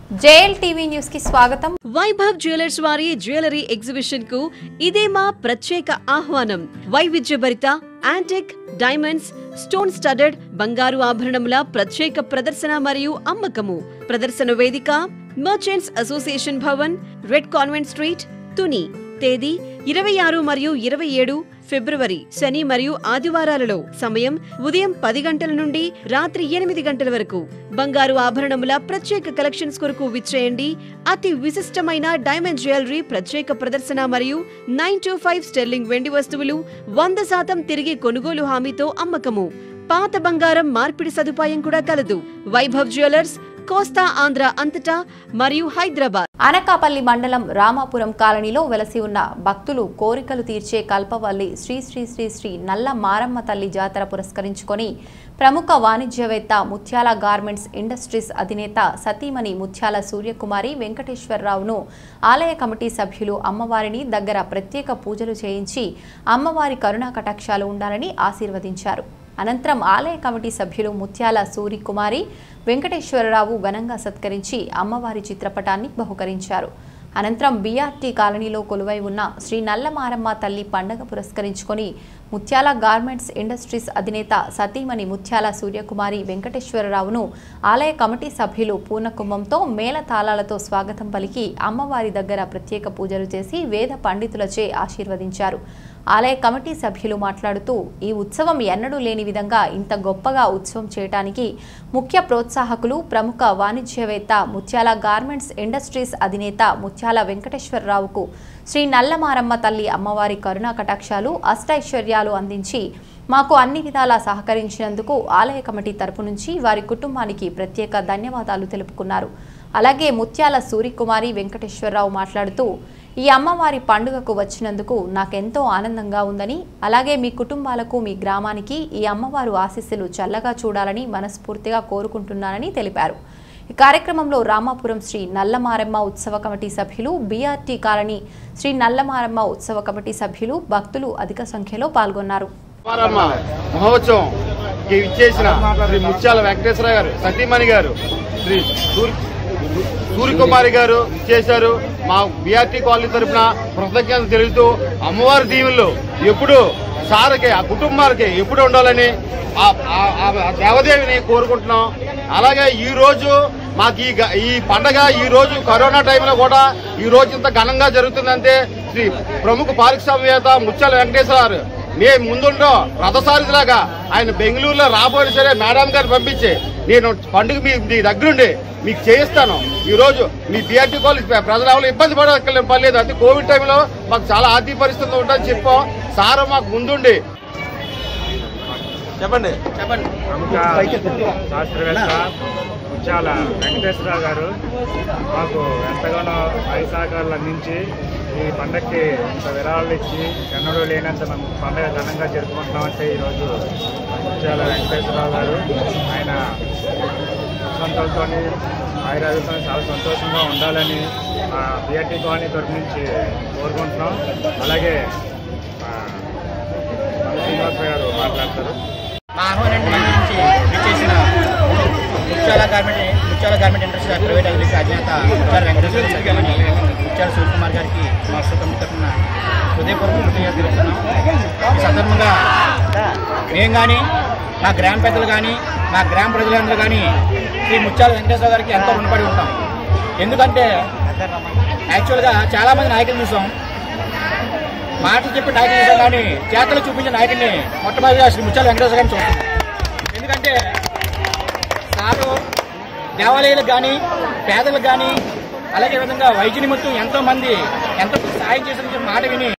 JL TV news కి స్వాగతం Vaibhav jewellers వారి జ్యువెలరీ ఎగ్జిబిషన్ కు ఇదే మా ప్రత్యేక ఆహ్వానం వైవిధ్యభరిత యాంటిక్ డైమండ్స్ స్టోన్ స్టడెడ్ బంగారు ఆభరణముల ప్రత్యేక ప్రదర్శన మరియు అమ్మకము ప్రదర్శన వేదిక merchants association Bhavan red convent street Tuni తేదీ ఇరవై ఆరు మరియు ఇరవై ఏడు ఫిబ్రవరి శని మరియు ఆదివారాలలో సమయం ఉదయం పది గంటల నుండి రాత్రి ఎనిమిది గంటల వరకు బంగారు ఆభరణముల ప్రత్యేక కలెక్షన్స్ కొరకు విచ్చేయండి అతి విశిష్టమైన డైమండ్ జ్యువెలరీ ప్రత్యేక ప్రదర్శన మరియు నైన్ టు ఫైవ్ స్టెర్లింగ్ వెండి వస్తువులు వంద శాతం తిరిగి కొనుగోలు హామీతో అమ్మకము పాత బంగారం మార్పిడి సదుపాయం కూడా కలదు వైభవ్ జ్యువెలర్స్ కోస్తా ఆంధ్ర అంతటా మరియు హైదరాబాద్ అనకాపల్లి మండలం రామాపురం కాలనీలో వెలసి ఉన్న భక్తులు కోరికలు తీర్చే కల్పవల్లి శ్రీ శ్రీ శ్రీ శ్రీ నల్ల మారమ్మ తల్లి జాతర పురస్కరించుకొని ప్రముఖ వాణిజ్యవేత్త ముత్యాల గార్మెంట్స్ ఇండస్ట్రీస్ అధినేత సతీమణి ముత్యాల సూర్యకుమారి వెంకటేశ్వరరావును ఆలయ కమిటీ సభ్యులు అమ్మవారిని దగ్గర ప్రత్యేక పూజలు చేయించి అమ్మవారి కరుణా కటాక్షాలు ఉండాలని ఆశీర్వదించారు అనంతరం ఆలయ కమిటీ సభ్యులు ముత్యాల సూరికుమారి వెంకటేశ్వరరావు ఘనంగా సత్కరించి అమ్మవారి చిత్రపటాన్ని బహుకరించారు అనంతరం బీఆర్టీ కాలనీలో కొలువై ఉన్న శ్రీ నల్లమారమ్మ తల్లి పండగ పురస్కరించుకొని ముత్యాల గార్మెంట్స్ ఇండస్ట్రీస్ అధినేత సతీమణి ముత్యాల సూర్యకుమారి వెంకటేశ్వరరావును ఆలయ కమిటీ సభ్యులు పూర్ణకుంభంతో మేళతాళాలతో స్వాగతం పలికి అమ్మవారి దగ్గర ప్రత్యేక పూజలు చేసి వేద పండితులచే ఆశీర్వదించారు ఆలయ కమిటీ సభ్యులు మాట్లాడుతూ ఈ ఉత్సవం ఎన్నడూ లేని విధంగా ఇంత గొప్పగా ఉత్సవం చేయటానికి ముఖ్య ప్రోత్సాహకులు ప్రముఖ వాణిజ్యవేత్త ముత్యాల గార్మెంట్స్ ఇండస్ట్రీస్ అధినేత ముత్యాల వెంకటేశ్వరరావుకు శ్రీ నల్లమారమ్మ తల్లి అమ్మవారి కరుణా కటాక్షాలు అష్టైశ్వర్యాలు అందించి మాకు అన్ని విధాలా సహకరించినందుకు ఆలయ కమిటీ తరపు నుంచి వారి కుటుంబానికి ప్రత్యేక ధన్యవాదాలు తెలుపుకున్నారు అలాగే ముత్యాల సూరికుమారి వెంకటేశ్వరరావు మాట్లాడుతూ ఈ అమ్మవారి పండుగకు వచ్చినందుకు నాకెంతో ఆనందంగా ఉందని అలాగే మీ కుటుంబాలకు మీ గ్రామానికి ఈ అమ్మవారు ఆశీస్సులు చల్లగా చూడాలని మనస్ఫూర్తిగా కోరుకుంటున్నానని తెలిపారు ఈ కార్యక్రమంలో రామాపురం శ్రీ నల్లమారమ్మ ఉత్సవ కమిటీ సభ్యులు బీఆర్టీ కాలనీ శ్రీ నల్లమారమ్మ ఉత్సవ కమిటీ సభ్యులు భక్తులు అధిక సంఖ్యలో పాల్గొన్నారు కుమారమ్మ మహోత్సవం ఇచ్చేసిన శ్రీ ముత్యాల వెంకటేశ్వర గారు సతీమణి గారు శ్రీ సూరి సూర్యకుమారి గారు ఇచ్చేశారు మా బీఆర్టీ కాలనీ తరఫున కృతజ్ఞత తెలుపుతూ అమ్మవారి దీవుల్లో ఎప్పుడు సార్కి ఆ కుటుంబాలకి ఎప్పుడు ఉండాలని ఆ- ఆ- ఆ దేవదేవిని కోరుకుంటున్నాం అలాగే ఈ రోజు మాకు ఈ గ- ఈ పండగ ఈ రోజు కరోనా టైంలో కూడా ఈ రోజు ఇంత ఘనంగా జరుగుతుందంటే శ్రీ ప్రముఖ పారిశ్రామికవేత్త ముత్యాల వెంకటేశ్వర గారు నే ముందుండో రథసారిలాగా ఆయన బెంగళూరులో రాబోయిన సరే మేడం గారు పంపించి నేను పండుగ మీ మీ దగ్గరుండి మీకు చేయిస్తాను ఈ రోజు మీ బీఆర్టీ కాలేజ్ ప్రజలు ఎవరు ఇబ్బంది పడక్కర్లేదు పర్లేదు అంటే కోవిడ్ టైంలో మాకు చాలా ఆర్థిక పరిస్థితులు ఉంటాయని చెప్పాం సార్ మాకు ముందుండి చెప్పండి ప్రముఖ శాస్త్రవేత్త ముత్యాల వెంకటేశ్వరరావు గారు మాకు ఎంతగానో సహాయ సహకారాలు అందించి ఈ పండగకి ఇంత విరాళాలు ఇచ్చి ఎన్నడూ లేనంత మనం పండగ ఘనంగా జరుపుకుంటున్నామంటే ఈరోజు ముత్యాల వెంకటేశ్వరరావు గారు ఆయన సంతోషంతో ఆయురాలతో చాలా సంతోషంగా ఉండాలని ఆ బిఆర్టీ కాలనీ తరఫు నుంచి కోరుకుంటున్నాం అలాగే ఆ, శ్రీనివాస గారు మాట్లాడతారు మా ఆహ్వానాన్ని మన్నించి విచ్చేసిన ముత్యాల గార్మెంట్ ముత్యాల గార్మెంట్ ఇండస్ట్రీ ప్రైవేట్ అభివృద్ధి అధినేత ముత్యాల వెంకటేశ్వర సత్యమణి ముత్యాల సూర్యకుమార్ గారికి మా సుఖం తరఫున హృదయపూర్వక కృతజ్ఞత తెలుపుతున్నాం ఈ సందర్భంగా మేము కానీ మా గ్రామ పెద్దలు కానీ మా గ్రామ ప్రజలందరూ కానీ శ్రీ ముత్యాల వెంకటేశ్వర గారికి ఎంతో రుణపడి ఉంటాం ఎందుకంటే యాక్చువల్గా చాలామంది నాయకులు చూసాం మాటలు చెప్పి నాయకులు చూసాం కానీ చేతలు చూపించిన నాయకుడిని మొట్టమొదటిగా శ్రీ ముత్యాల వెంకటేశ్వర గారిని చూస్తాం ఎందుకంటే సారు దేవాలయాలకు కానీ పేదలకు కానీ అలాగే విధంగా వైద్య నిమిత్తం ఎంతో మంది ఎంతో సాయం చేసిన మాట విని